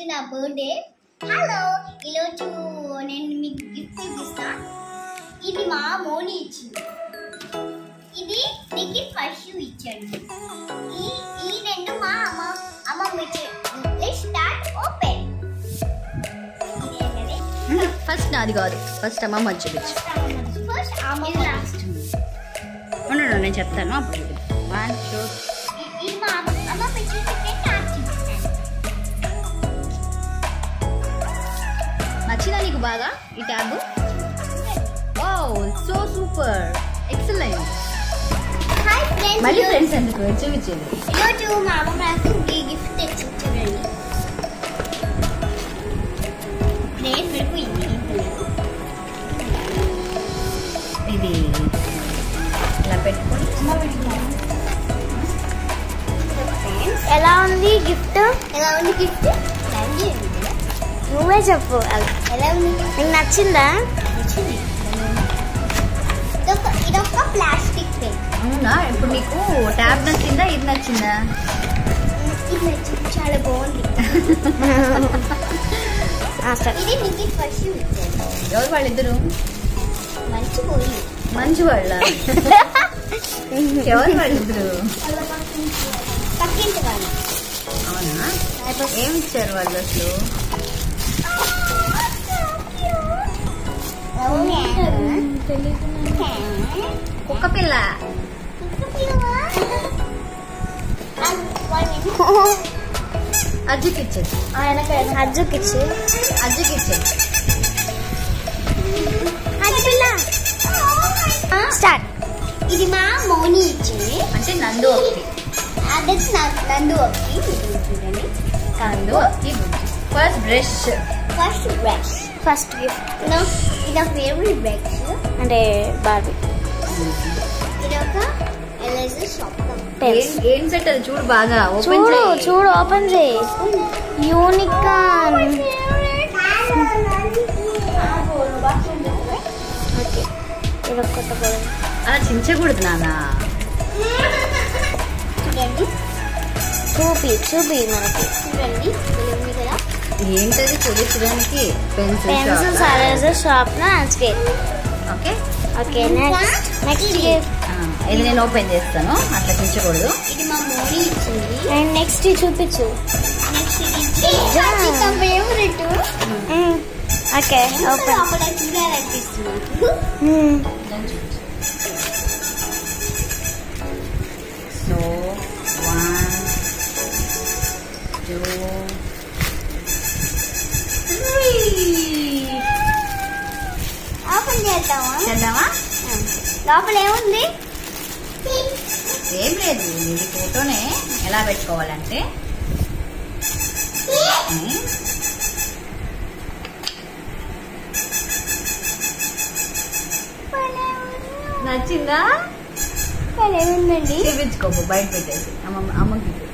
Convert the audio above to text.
నా birthday hello ఈరోజు నేను మీకు గిఫ్ట్ ఇప్పిస్తా ఇది మా మోని ఇచ్చింది ఇది నీకు ఫస్ట్ ఇచ్చాడు ఈ ఈ రెండు మా అమ్మ అమ్మమ్మ ఇచ్చాడు లెట్ స్టార్ట్ ఓపెన్ ఫస్ట్ నాది కాదు ఫస్ట్ అమ్మ చూపించు ఫస్ట్ అమ్మ లాస్ట్ ఉండు నేను చెప్తాను అప్పుడు వన్ టూ ఇది మా అమ్మ అమ్మ ఇచ్చిన లాస్ట్ ఇచ్చాను నచ్చిందా నీకు బాగా ఈ tab oh so super excellent hi friends మళ్ళీ ఫ్రెండ్స్ ఎందుకు చూపించేది ఈరోజు మా అమ్మ నాకు ఈ గిఫ్ట్ తెచ్చి చూడండి ప్లేట్ పడిపోయింది ఇది ఇలా పెట్టుకొని ఎలా ఉంది గిఫ్ట్ ఎలా ఉంది గిఫ్ట్ నువ్వే చెప్పు ఎలా ఉంది నీకు నచ్చిందా నచ్చింది ఇదొక ఇదొక ప్లాస్టిక్ పెన్ అవునా ఇప్పుడు నీకు ట్యాబ్ నచ్చిందా ఇది నచ్చిందా ఇది నచ్చింది చాలా బాగుంది ఆ, సరే ఇది నీకు ఫస్ట్ ఇచ్చాను ఎవరు వాళ్ళిద్దరు మంచి పోయి మంచి వాళ్ళ ఎవరు వాళ్ళిద్దరు పక్కింటి వాళ్ళు అవునా ఏం ఇచ్చారు వాళ్ళు అసలు కుక్క పిల్ల అజ్జుకి ఇచ్చేది అజ్జుకి ఇచ్చి అజ్జుకి ఇచ్చేది స్టార్ట్ ఇది మా మోని ఇచ్చింది అంటే నందు ఒకటి అదే నా- నందు ఒకటి ఇది చూడండి నందు ఒకటి first brush first brush first gift నా ఇది ఫేవరెట్ బ్రష్ అంటే బార్బీ ఇది ఒక ఎలైజర్ షాప్ పెన్స్ ఏం సెట్ అది చూడు బాగా ఓపెన్ చూడు చూడు ఓపెన్ చేయి యూనిక్ గా ఓకే ఇది ఒక్కటి కూడా అలా చించకూడదు నాన్న చూడండి చూపి చూపి మనకి చూడండి ఇది ఉంది కదా ఏంటది చూపించడానికి pencil pencils eraser sharpener scale okay okay next next gift ఇది నేను ఓపెన్ చేస్తాను అట్లా చించకూడదు ఇది మా మోని ఇచ్చింది అండ్ నెక్స్ట్ చూపించు నెక్స్ట్ ఇది ఫేవరెట్ ఓకే ఓపెన్ లోపల చూడాలనిపిస్తుంది సో వన్ టూ ఓపెన్ చేద్దామా చేద్దామా లోపల ఏముంది ఏం లేదు ఇది ఫోటోనే ఎలా పెట్టుకోవాలంటే ఉమ్, నచ్చిందా ఏముందండి చూపించుకోపు బయట పెట్టేసి అమ్మ అమ్మకి